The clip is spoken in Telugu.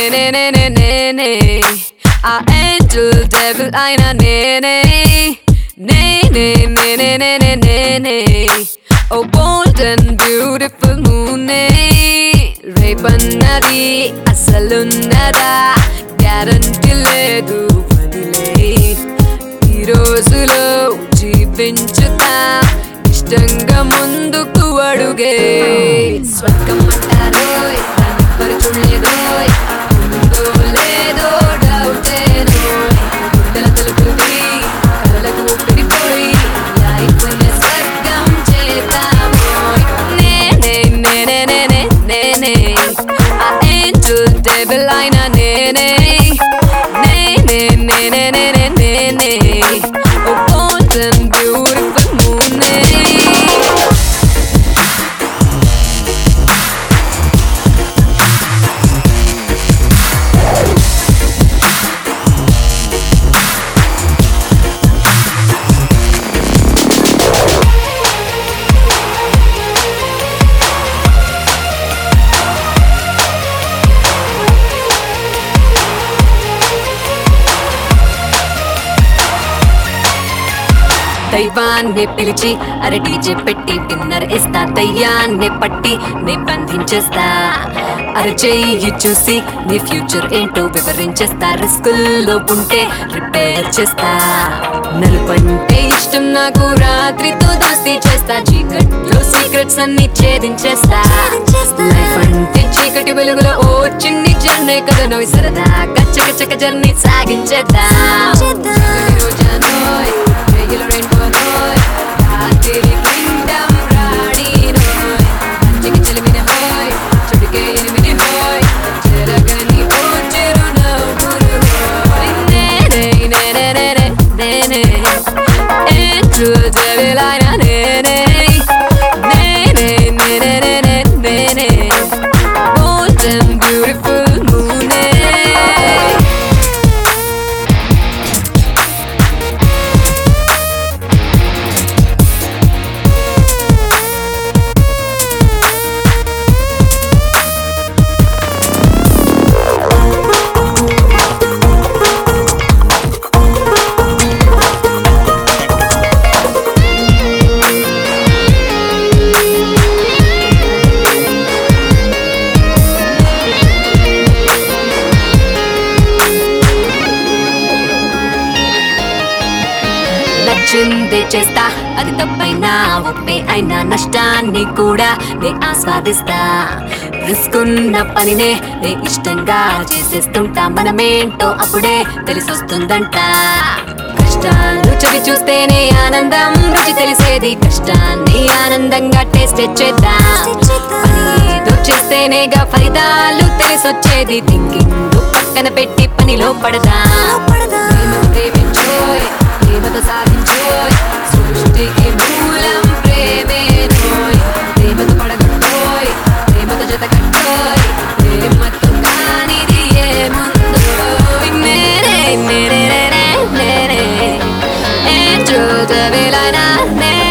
నేనే నేనే నేనే ఆ ఏంజల్ డెవిల్ అయిన నేనే నేనే నేనే నేనే నేనే ఓ బోల్డ్ అండ్ బ్యూటిఫుల్ మూనే రేపన్నది అసలున్నదా గ్యారంటీ లేదు వదిలే ఈ రోజులో జీవించుతా ఇష్టంగా ముందుకు అడుగే స్వర్గం అంటారో ఎవరు చూడలేదో ఉందో లేదో డౌటేనో గుండెల తలుపుది కలలకు ఊపిరిపోయి లైఫ్ స్వర్గం చేద్దామో నేనే నేనే నేనే నేనే ఆ ఏంజల్ డెవిల్ అయిన నేనే నేనే నేనే నేనే నేనే ఓ golden beautiful moon దైవాన్ని పిలిచి అరే డీజే పెట్టి డిన్నర్ ఇస్తా దయ్యాన్ని పట్టి నీ బంధించేస్తా అరే చెయ్యి చూసి నీ ఫ్యూచర్ ఏంటో వివరించేస్తా రిస్కుల్లో ఉంటే రిపేర్ చేస్తా నలుపంటే ఇష్టం నాకు రాత్రితో దోస్తీ చేస్తా చీకట్లో సీక్రెట్స్ అన్ని ఛేదించేస్తా లైఫ్ అంటే చీకటి వెలుగులో ఓ చిన్ని జర్నీ కదా నోయ్ సరదా గచ్చ గచ్చక జర్నీ సాగించేద్దా రోజానోయ్ వెయ్యిలో రెండోనోయ్ రాత్రి కిందం రాణినోయ్ మంచికి చెలిమిన హోయ్ చుడికే ఎనిమిది హోయ్ చెరగని ఓ చిరునవ్వులు హోయ్ నేనే నేనే నేనే నేనే ఏంట్రూ జవిలైన నేనే నేనే నేనే నేనే నేనే golden beautiful moon నచ్చింది చేస్తా అది తప్పైనా ఒప్పే అయినా నష్టాన్ని కూడా నే ఆస్వాదిస్తా రిస్క్ ఉన్న పనినే నే ఇష్టంగా చేసేస్తుంటా మనమేంటో అప్పుడే తెలిసొస్తుందంట కష్టాలు చవి చూస్తేనే ఆనందం రుచి తెలిసేది కష్టాన్ని ఆనందంగా టేస్ట్ చేద్దాం పని ఏదో చేస్తేనేగా ఫలితాలు తెలిసొచ్చేది థింకింగ్ పక్కన పెట్టి పనిలో పడదా ప్రేమ ప్రేమించోయ్ ప్రేమతో సాధించోయ్ సృష్టికి మూలం ప్రేమేనోయ్ ప్రేమతో పడగొట్టోయ్ ప్రేమతో జత కట్టోయ్ ప్రేమతో కానిది ఏముందోయ్ నేనే నేనే నేనే నేనే ఏంటో జవిలనా నేనే